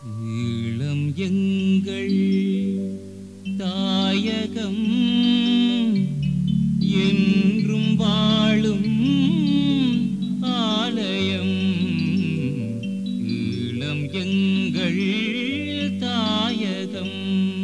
ஈழம் எங்கள் தாயகம் என்றும் வாழும் ஆலயம் ஈழம் எங்கள் தாயகம்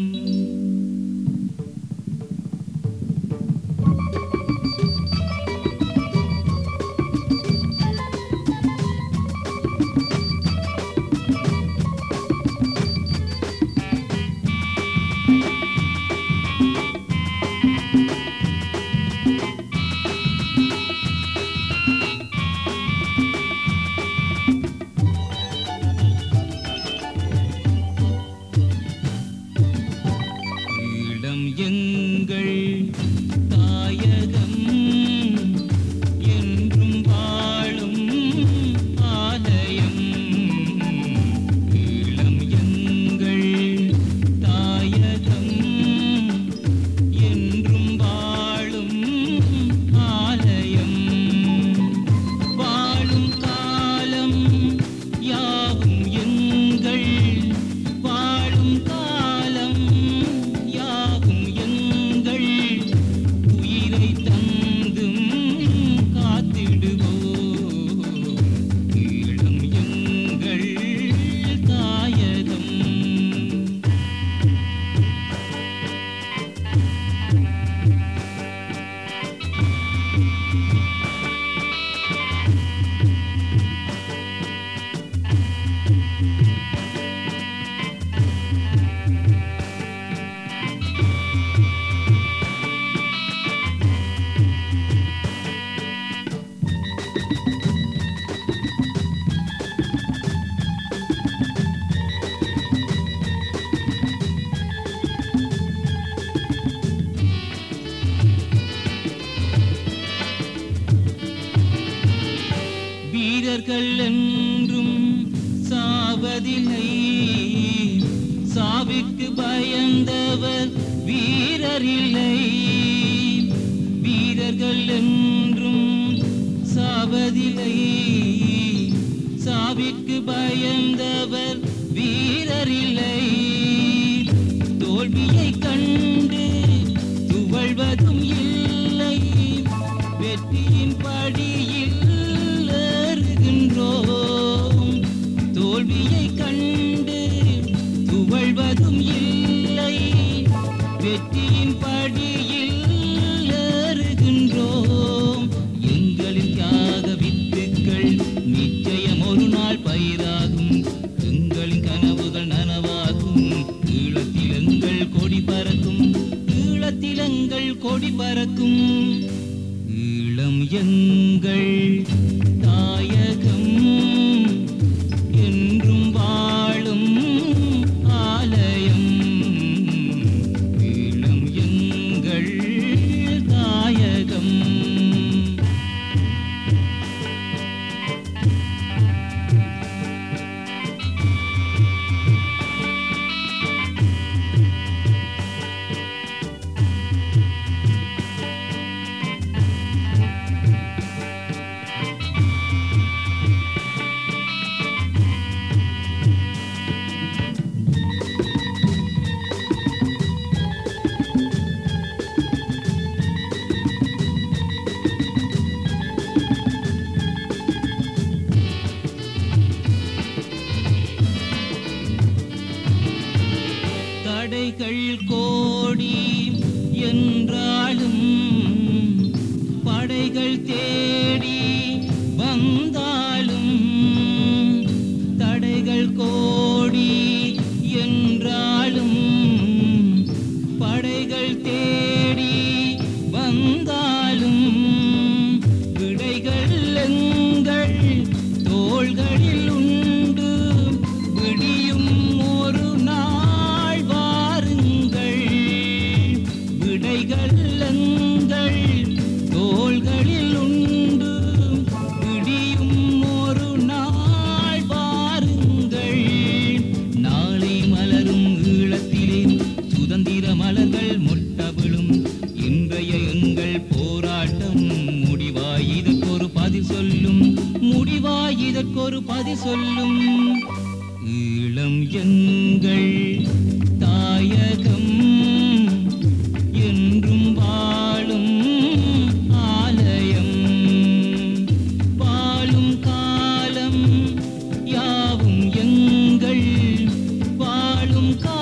ஈழம் எங்கள் தாயகம் என்றும் வாழும் ஆலயம் ஈழம் எங்கள் தாயகம் என்றும் வாழும் ஆலயம் வாழும் காலம் யாவும் எங்கள் வாழும் காலம் யாவும் எங்கள் உயிரை தந்தும் காத்திடுவோம் ஈழம் எங்கள் தாயகம் வீரர்கள் என்றும் சாவதில்லை சாவிற்கு பயந்தவர் வீரரில்லை வீரர்கள் என்றும் சாவதில்லை சாவிற்கு பயந்தவர் வீரரில்லை தோல்வியை கண்டு துவழ்வதும் இல்லை வெற்றியின் படியில் ஏறுகின்றோம் தோல்வியை கண்டு துவழ்வதும் இல்லை வெற்றியின் படியில் ஏறுகின்றோம் எங்களின் தியாக வித்துக்கள் நிச்சயம் ஒரு நாள் பயிராகும் எங்களின் கனவுகள் நனவாகும் ஈழத்தில் எங்கள் கொடி பறக்கும் ஈழத்தில் எங்கள் கொடி பறக்கும் ஈழம் எங்கள் தாயகம் என்றும் வாழும் ஆலயம் ஈழம் எங்கள் தாயகம் தடைகள் கோடி என்றாலும் படைகள் தேடி வந்தாலும் தடைகள் கோடி என்றாலும் படைகள் தேடி வந்தாலும் விடைகள் எங்கள் தோள்களில் உண்டு விடியும் ஒரு நாள் வாருங்கள் விடைகள் எங்கள் தோள்களில் உண்டு விடியும் ஒரு நாள் வாருங்கள் நாளை மலரும் ஈழத்திலே சுதந்திர மலர்கள் முட்டவிழும் இன்றைய எங்கள் போராட்டம் முடிவாய் இதற்கொரு பதில் சொல்லும் முடிவாய் இதற்கொரு பதில் சொல்லும் ஈழம் இல்லம் எங்கள் தாயகம் என்றும் வாழும் ஆலயம் வாழும் காலம் யாவும் எங்கள் வாழும் காலம்